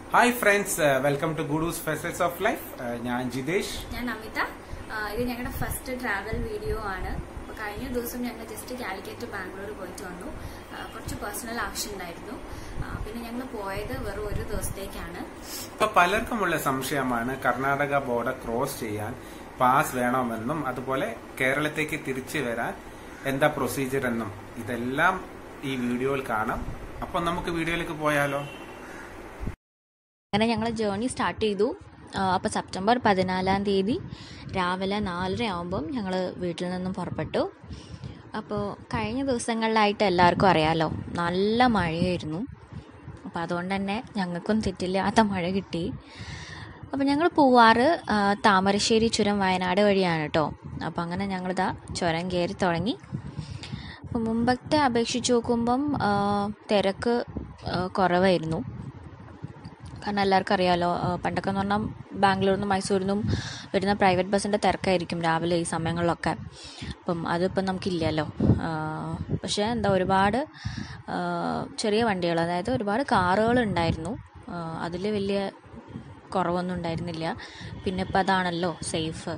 hi friends welcome to Gudoos phases of life ഞാൻ ജിതേഷ് ഞാൻ അമിത ആ, ഇത് ഞങ്ങളുടെ ഫസ്റ്റ് ട്രാവൽ വീഡിയോ ആണ് അപ്പോൾ കഴിഞ്ഞ ദിവസം ഞങ്ങൾ ജസ്റ്റ് കാലിക്കറ്റ് ബാംഗ്ലൂർ പോയിട്ട് വന്നു ആ, കുറച്ച് പേഴ്സണൽ ആവശ്യം ഉണ്ടായിരുന്നു ആ, പിന്നെ ഞങ്ങൾ പോയത് വെറും ഒരു ദിവസത്തേക്കാണ് ഇപ്പൊ പലർക്കുമുള്ള സംശയമാണ് കർണാടക ബോർഡർ ക്രോസ് ചെയ്യാൻ പാസ് വേണമെന്നും അതുപോലെ കേരളത്തേക്ക് തിരിച്ചു വരാൻ എന്താ പ്രൊസീജിയർ എന്നും ഇതെല്ലാം ഈ വീഡിയോയിൽ കാണാം അപ്പൊ നമുക്ക് വീഡിയോയിലേക്ക് പോയാലോ അങ്ങനെ ഞങ്ങൾ ജേർണി സ്റ്റാർട്ട് ചെയ്തു അപ്പോൾ സെപ്റ്റംബർ പതിനാലാം തീയതി രാവിലെ നാലര ആകുമ്പം ഞങ്ങൾ വീട്ടിൽ നിന്നും പുറപ്പെട്ടു അപ്പോൾ കഴിഞ്ഞ ദിവസങ്ങളിലായിട്ട് എല്ലാവർക്കും അറിയാലോ നല്ല മഴയായിരുന്നു അപ്പോൾ അതുകൊണ്ട് തന്നെ ഞങ്ങൾക്കും തെറ്റില്ലാത്ത മഴ കിട്ടി അപ്പോൾ ഞങ്ങൾ പോവാറ് ആ, താമരശ്ശേരി ചുരം വയനാട് വഴിയാണ് കേട്ടോ അപ്പോൾ അങ്ങനെ ഞങ്ങളിതാ ചുരം കയറി തുടങ്ങി അപ്പോൾ മുമ്പത്തെ അപേക്ഷിച്ച് നോക്കുമ്പം ആ, തിരക്ക് ആ, കുറവായിരുന്നു കാരണം എല്ലാവർക്കും അറിയാമല്ലോ ആ, പണ്ടൊക്കെ എന്ന് പറഞ്ഞാൽ ബാംഗ്ലൂരിൽ നിന്നും മൈസൂരിൽ നിന്നും വരുന്ന പ്രൈവറ്റ് ബസ്സിൻ്റെ തിരക്കായിരിക്കും രാവിലെ ഈ സമയങ്ങളിലൊക്കെ അപ്പം അതിപ്പം നമുക്കില്ലല്ലോ ആ, പക്ഷേ എന്താ ഒരുപാട് ആ, ചെറിയ വണ്ടികൾ അതായത് ഒരുപാട് കാറുകൾ ഉണ്ടായിരുന്നു അതിൽ വലിയ കുറവൊന്നും ഉണ്ടായിരുന്നില്ല പിന്നെ ഇപ്പം അതാണല്ലോ സേഫ്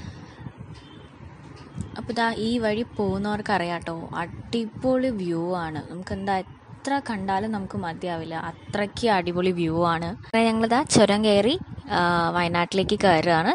അപ്പോൾ ഇതാ ഈ വഴി പോകുന്നവർക്ക് അറിയാം കേട്ടോ അടിപൊളി വ്യൂ ആണ് നമുക്ക് എന്താ എത്ര കണ്ടാലും നമുക്ക് മതിയാവില്ല അത്രയ്ക്ക് അടിപൊളി വ്യൂ ആണ് അങ്ങനെ ഞങ്ങളിതാ ചുരം കയറി ആ, വയനാട്ടിലേക്ക് കയറുകയാണ്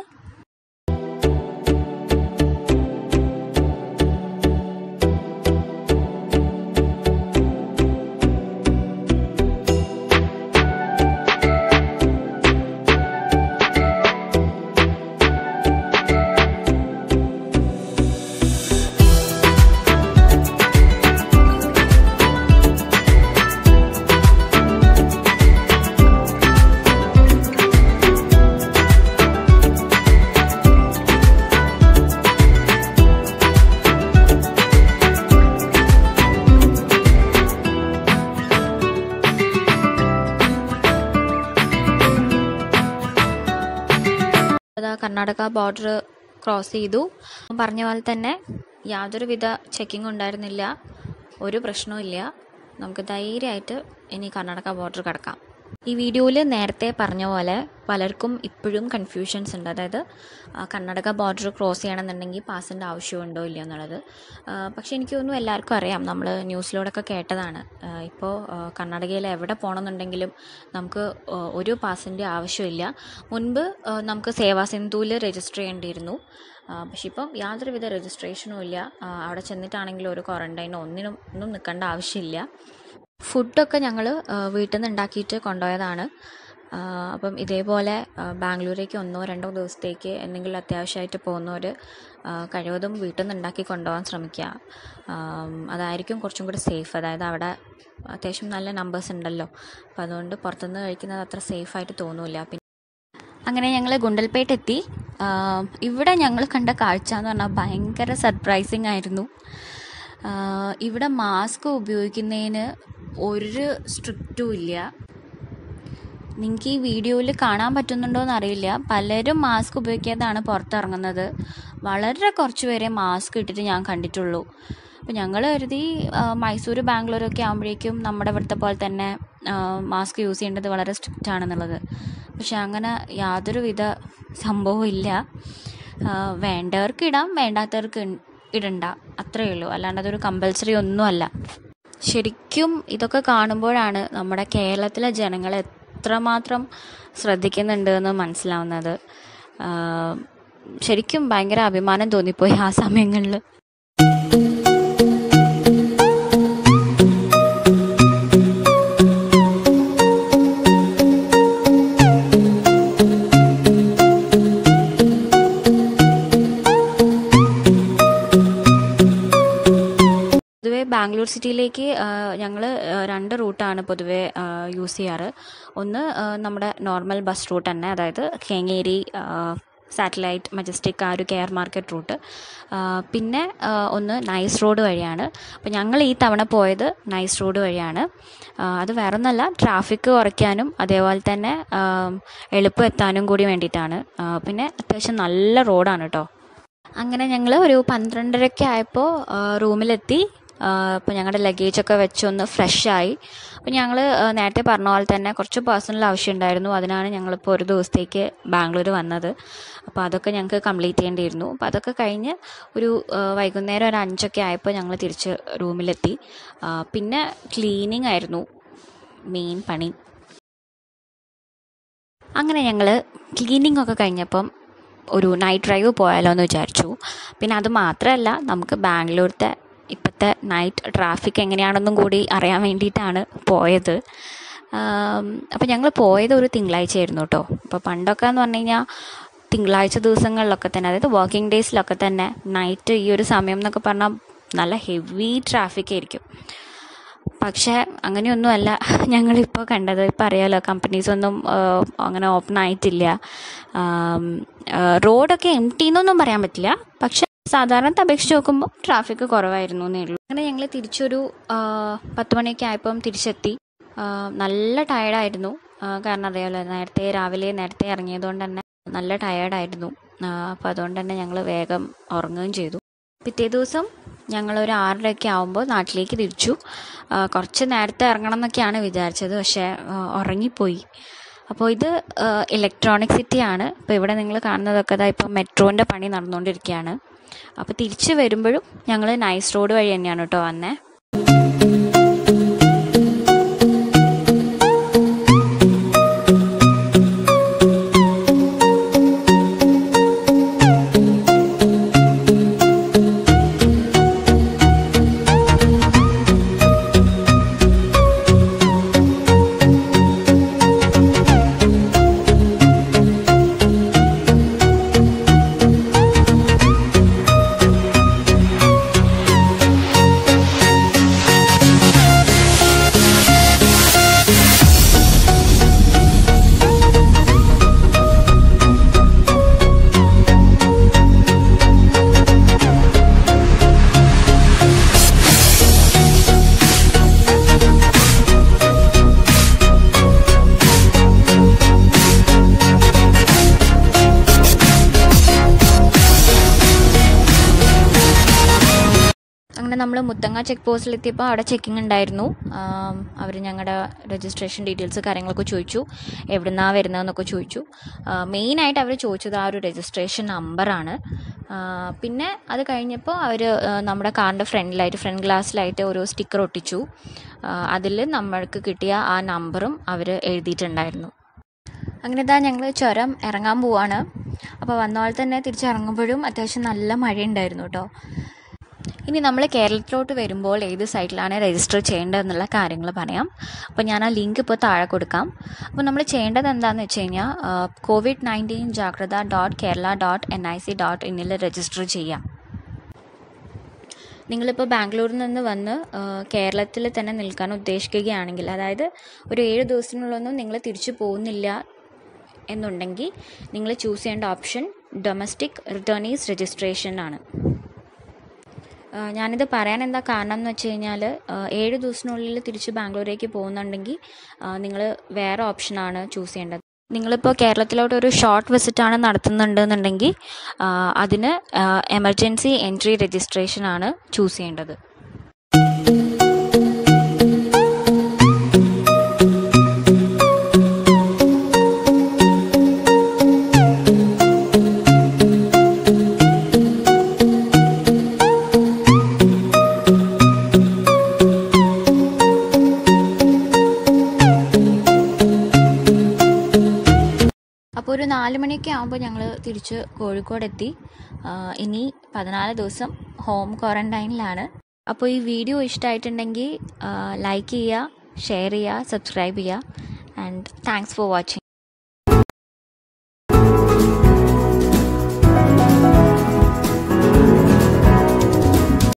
അതാ കർണാടക ബോർഡർ ക്രോസ് ചെയ്തു പറഞ്ഞ പോലെ തന്നെ യാതൊരുവിധ ചെക്കിംഗ് ഉണ്ടായിരുന്നില്ല ഒരു പ്രശ്നവും നമുക്ക് ധൈര്യമായിട്ട് ഇനി കർണാടക ബോർഡർ കടക്കാം ഈ വീഡിയോയിൽ നേരത്തെ പറഞ്ഞ പോലെ പലർക്കും ഇപ്പോഴും കൺഫ്യൂഷൻസ് ഉണ്ട് അതായത് ആ, കർണാടക ബോർഡർ ക്രോസ് ചെയ്യണമെന്നുണ്ടെങ്കിൽ പാസിൻ്റെ ആവശ്യമുണ്ടോ ഇല്ലയോ എന്നുള്ളത് ആ, പക്ഷേ എനിക്ക് തോന്നുന്നു എല്ലാവർക്കും അറിയാം നമ്മൾ ന്യൂസിലൂടെയൊക്കെ കേട്ടതാണ് ഇപ്പോൾ കർണാടകയിൽ എവിടെ പോകണമെന്നുണ്ടെങ്കിലും നമുക്ക് ആ, ഒരു പാസിൻ്റെ ആവശ്യമില്ല മുൻപ് ആ, നമുക്ക് സേവാ സിന്ധുവിൽ രജിസ്റ്റർ ചെയ്യേണ്ടിയിരുന്നു ആ, പക്ഷെ ഇപ്പം യാതൊരുവിധ രജിസ്ട്രേഷനും ഇല്ല ആ, അവിടെ ചെന്നിട്ടാണെങ്കിലും ഒരു ക്വാറൻറ്റൈനോ ഒന്നിനും ഒന്നും നിൽക്കേണ്ട ആവശ്യമില്ല ഫുഡൊക്കെ ഞങ്ങൾ വീട്ടിൽ നിന്ന് ഉണ്ടാക്കിയിട്ട് കൊണ്ടുപോയതാണ് ആ, അപ്പം ഇതേപോലെ ആ, ബാംഗ്ലൂരേക്ക് ഒന്നോ രണ്ടോ ദിവസത്തേക്ക് എന്തെങ്കിലും അത്യാവശ്യമായിട്ട് പോകുന്നവർ കഴിവതും വീട്ടിൽ നിന്ന് ഉണ്ടാക്കി കൊണ്ടുപോകാൻ ശ്രമിക്കുക ആം, അതായിരിക്കും കുറച്ചും കൂടി സേഫ് അതായത് അവിടെ അത്യാവശ്യം നല്ല നമ്പേഴ്സ് ഉണ്ടല്ലോ അപ്പോൾ അതുകൊണ്ട് പുറത്തുനിന്ന് കഴിക്കുന്നത് അത്ര സേഫായിട്ട് തോന്നില്ല പിന്നെ അങ്ങനെ ഞങ്ങൾ ഗുണ്ടൽപേട്ട് എത്തി ആ, ഇവിടെ ഞങ്ങൾ കണ്ട കാഴ്ച എന്ന് പറഞ്ഞാൽ ഭയങ്കര സർപ്രൈസിങ് ആയിരുന്നു ആ, ഇവിടെ മാസ്ക് ഉപയോഗിക്കുന്നതിന് ഒരു സ്ട്രിക്റ്റും ഇല്ല നിങ്ങൾക്ക് ഈ വീഡിയോയിൽ കാണാൻ പറ്റുന്നുണ്ടോ എന്നറിയില്ല പലരും മാസ്ക് ഉപയോഗിക്കാതാണ് പുറത്തിറങ്ങുന്നത് വളരെ കുറച്ച് പേരെ മാസ്ക് ഇട്ടിട്ട് ഞാൻ കണ്ടിട്ടുള്ളൂ അപ്പോൾ ഞങ്ങൾ കരുതി ആ, മൈസൂർ ബാംഗ്ലൂരൊക്കെ ആകുമ്പോഴേക്കും നമ്മുടെ ഇവിടുത്തെ പോലെ തന്നെ മാസ്ക് യൂസ് ചെയ്യേണ്ടത് വളരെ സ്ട്രിക്റ്റ് ആണെന്നുള്ളത് പക്ഷെ അങ്ങനെ യാതൊരുവിധ സംഭവവും ഇല്ല ആ, വേണ്ടവർക്ക് ഇടാം വേണ്ടാത്തവർക്ക് ഇ- ഇടണ്ട അത്രയേ ഉള്ളൂ അല്ലാണ്ട് അതൊരു കമ്പൽസറി ഒന്നുമല്ല ശരിക്കും ഇതൊക്കെ കാണുമ്പോഴാണ് നമ്മുടെ കേരളത്തിലെ ജനങ്ങൾ എത്രമാത്രം ശ്രദ്ധിക്കുന്നുണ്ട് എന്ന് മനസ്സിലാവുന്നത് ആ, ശരിക്കും ഭയങ്കര അഭിമാനം തോന്നിപ്പോയി ആ സമയങ്ങളിൽ പൊതുവെ ബാംഗ്ലൂർ സിറ്റിയിലേക്ക് ഞങ്ങൾ രണ്ട് റൂട്ടാണ് പൊതുവെ യൂസ് ചെയ്യാറ് ഒന്ന് ആ, നമ്മുടെ നോർമൽ ബസ് റൂട്ട് തന്നെ അതായത് കേങ്ങേരി സാറ്റലൈറ്റ് മജസ്റ്റിക് ആ ഒരു കെയർ മാർക്കറ്റ് റൂട്ട് ആ, പിന്നെ ആ, ഒന്ന് നൈസ് റോഡ് വഴിയാണ് അപ്പോൾ ഞങ്ങൾ ഈ തവണ പോയത് നൈസ് റോഡ് വഴിയാണ് ആ, അത് വേറെ ഒന്നല്ല ട്രാഫിക് കുറയ്ക്കാനും അതേപോലെ തന്നെ ആ, എളുപ്പം എത്താനും കൂടി വേണ്ടിയിട്ടാണ് ആ, പിന്നെ അത്യാവശ്യം നല്ല റോഡാണ് കേട്ടോ അങ്ങനെ ഞങ്ങൾ ഒരു പന്ത്രണ്ടരയ്ക്ക് ആയപ്പോൾ റൂമിലെത്തി അപ്പോൾ ഞങ്ങളുടെ ലഗേജൊക്കെ വെച്ചൊന്ന് ഫ്രഷായി അപ്പോൾ ഞങ്ങൾ നേരത്തെ പറഞ്ഞ പോലെ തന്നെ കുറച്ച് പേഴ്സണൽ ആവശ്യം ഉണ്ടായിരുന്നു അതിനാണ് ഞങ്ങളിപ്പോൾ ഒരു ദിവസത്തേക്ക് ബാംഗ്ലൂർ വന്നത് അപ്പോൾ അതൊക്കെ ഞങ്ങൾക്ക് കംപ്ലീറ്റ് ചെയ്യേണ്ടിയിരുന്നു അപ്പോൾ അതൊക്കെ കഴിഞ്ഞ് ഒരു ആ, വൈകുന്നേരം ഒരു അഞ്ചൊക്കെ ആയപ്പോൾ ഞങ്ങൾ തിരിച്ച് റൂമിലെത്തി ആ, പിന്നെ ക്ലീനിങ് ആയിരുന്നു മെയിൻ പണി അങ്ങനെ ഞങ്ങൾ ക്ലീനിങ് ഒക്കെ കഴിഞ്ഞപ്പം ഒരു നൈറ്റ് ഡ്രൈവ് പോയാലോ എന്ന് വിചാരിച്ചു പിന്നെ അത് മാത്രമല്ല നമുക്ക് ബാംഗ്ലൂരത്തെ ഇപ്പോഴത്തെ നൈറ്റ് ട്രാഫിക് എങ്ങനെയാണെന്നും കൂടി അറിയാൻ വേണ്ടിയിട്ടാണ് പോയത് അപ്പോൾ ഞങ്ങൾ പോയത് ഒരു തിങ്കളാഴ്ചയായിരുന്നു കേട്ടോ അപ്പോൾ പണ്ടൊക്കെ എന്ന് പറഞ്ഞു കഴിഞ്ഞാൽ തിങ്കളാഴ്ച ദിവസങ്ങളിലൊക്കെ തന്നെ അതായത് വർക്കിംഗ് ഡേയ്സിലൊക്കെ തന്നെ നൈറ്റ് ഈ ഒരു സമയം എന്നൊക്കെ പറഞ്ഞാൽ നല്ല ഹെവി ട്രാഫിക് ആയിരിക്കും പക്ഷേ അങ്ങനെയൊന്നുമല്ല ഞങ്ങളിപ്പോൾ കണ്ടത് ഇപ്പം അറിയാലോ കമ്പനീസ് ഒന്നും ആഹ്, അങ്ങനെ ഓപ്പൺ ആയിട്ടില്ല ആം, ആഹ്, റോഡൊക്കെ എം ടി എന്നൊന്നും പറയാൻ പറ്റില്ല പക്ഷെ സാധാരണത്തെ അപേക്ഷിച്ച് നോക്കുമ്പോൾ ട്രാഫിക് കുറവായിരുന്നു എന്നേ ഉള്ളൂ അങ്ങനെ ഞങ്ങൾ തിരിച്ചൊരു ആഹ്, പത്ത് മണിയൊക്കെ ആയപ്പം തിരിച്ചെത്തി ആഹ്, നല്ല ടയർഡായിരുന്നു കാരണം അറിയാലോ നേരത്തെ രാവിലെ നേരത്തെ ഇറങ്ങിയതുകൊണ്ട് തന്നെ നല്ല ടയേർഡായിരുന്നു അപ്പോൾ അതുകൊണ്ട് തന്നെ ഞങ്ങൾ വേഗം ഉറങ്ങുകയും ചെയ്തു പിറ്റേ ദിവസം ഞങ്ങളൊരു ആറരയൊക്കെ ആകുമ്പോൾ നാട്ടിലേക്ക് തിരിച്ചു ആ, കുറച്ച് നേരത്തെ ഇറങ്ങണം എന്നൊക്കെയാണ് വിചാരിച്ചത് പക്ഷേ ആ, ഉറങ്ങിപ്പോയി അപ്പോൾ ഇത് ഇലക്ട്രോണിക് സിറ്റിയാണ് ഇപ്പോൾ ഇവിടെ നിങ്ങൾ കാണുന്നതൊക്കെ ഇതാ ഇപ്പോൾ മെട്രോൻ്റെ പണി നടന്നുകൊണ്ടിരിക്കുകയാണ് അപ്പോൾ തിരിച്ച് വരുമ്പോഴും ഞങ്ങൾ നൈസ് റോഡ് വഴി തന്നെയാണ് കേട്ടോ വന്നേ അങ്ങനെ നമ്മൾ മുത്തങ്ങ ചെക്ക് പോസ്റ്റിലെത്തിയപ്പോൾ അവിടെ ചെക്കിംഗ് ഉണ്ടായിരുന്നു അവർ ഞങ്ങളുടെ രജിസ്ട്രേഷൻ ഡീറ്റെയിൽസ് കാര്യങ്ങളൊക്കെ ചോദിച്ചു എവിടുന്നാണ് വരുന്നതെന്നൊക്കെ ചോദിച്ചു മെയിനായിട്ട് അവർ ചോദിച്ചത് ആ ഒരു രജിസ്ട്രേഷൻ നമ്പറാണ് പിന്നെ അത് കഴിഞ്ഞപ്പോൾ അവർ നമ്മുടെ കാറിൻ്റെ ഫ്രണ്ടിലായിട്ട് ഫ്രണ്ട് ഗ്ലാസ്സിലായിട്ട് ഒരു സ്റ്റിക്കർ ഒട്ടിച്ചു അതിൽ നമ്മൾക്ക് കിട്ടിയ ആ നമ്പറും അവർ എഴുതിയിട്ടുണ്ടായിരുന്നു അങ്ങനെ ഇതാ ഞങ്ങൾ ചുരം ഇറങ്ങാൻ പോവാണ് അപ്പോൾ വന്ന പോലെ തന്നെ തിരിച്ചിറങ്ങുമ്പോഴും അത്യാവശ്യം നല്ല മഴയുണ്ടായിരുന്നു കേട്ടോ ഇനി നമ്മൾ കേരളത്തിലോട്ട് വരുമ്പോൾ ഏത് സൈറ്റിലാണ് രജിസ്റ്റർ ചെയ്യേണ്ടതെന്നുള്ള കാര്യങ്ങൾ പറയാം അപ്പോൾ ഞാൻ ആ ലിങ്ക് ഇപ്പോൾ താഴെ കൊടുക്കാം അപ്പോൾ നമ്മൾ ചെയ്യേണ്ടത് എന്താണെന്ന് വെച്ച് കഴിഞ്ഞാൽ Covid nineteen Jagratha dot Kerala dot N I C dot ഇന്നിൽ രജിസ്റ്റർ ചെയ്യാം നിങ്ങളിപ്പോൾ ബാംഗ്ലൂരിൽ നിന്ന് വന്ന് കേരളത്തിൽ തന്നെ നിൽക്കാൻ ഉദ്ദേശിക്കുകയാണെങ്കിൽ അതായത് ഒരു ഏഴ് ദിവസത്തിനുള്ളൊന്നും നിങ്ങൾ തിരിച്ചു പോകുന്നില്ല എന്നുണ്ടെങ്കിൽ നിങ്ങൾ ചൂസ് ചെയ്യേണ്ട ഓപ്ഷൻ ഡൊമസ്റ്റിക് റിട്ടേണീസ് രജിസ്ട്രേഷൻ ആണ് ആ, ഞാനിത് പറയാൻ എന്താ കാരണം എന്ന് വെച്ച് കഴിഞ്ഞാൽ ഏഴ് ദിവസത്തിനുള്ളിൽ തിരിച്ച് ബാംഗ്ലൂരേക്ക് പോകുന്നുണ്ടെങ്കിൽ നിങ്ങൾ വേറെ ഓപ്ഷനാണ് ചൂസ് ചെയ്യേണ്ടത് നിങ്ങളിപ്പോൾ കേരളത്തിലോട്ട് ഒരു ഷോർട്ട് വിസിറ്റാണ് നടത്തുന്നുണ്ടെന്നുണ്ടെങ്കിൽ ആ, അതിന് എമർജൻസി എൻട്രി രജിസ്ട്രേഷൻ ആണ് ചൂസ് ചെയ്യേണ്ടത് അപ്പോൾ ഒരു നാല് മണിയൊക്കെ ആകുമ്പോൾ ഞങ്ങൾ തിരിച്ച് കോഴിക്കോട് എത്തി ആ, ഇനി പതിനാല് ദിവസം ഹോം ക്വാറൻറ്റൈനിലാണ് അപ്പോൾ ഈ വീഡിയോ ഇഷ്ടമായിട്ടുണ്ടെങ്കിൽ ലൈക്ക് ചെയ്യുക ഷെയർ ചെയ്യുക സബ്സ്ക്രൈബ് ചെയ്യുക ആൻഡ് താങ്ക്സ് ഫോർ വാച്ചിങ്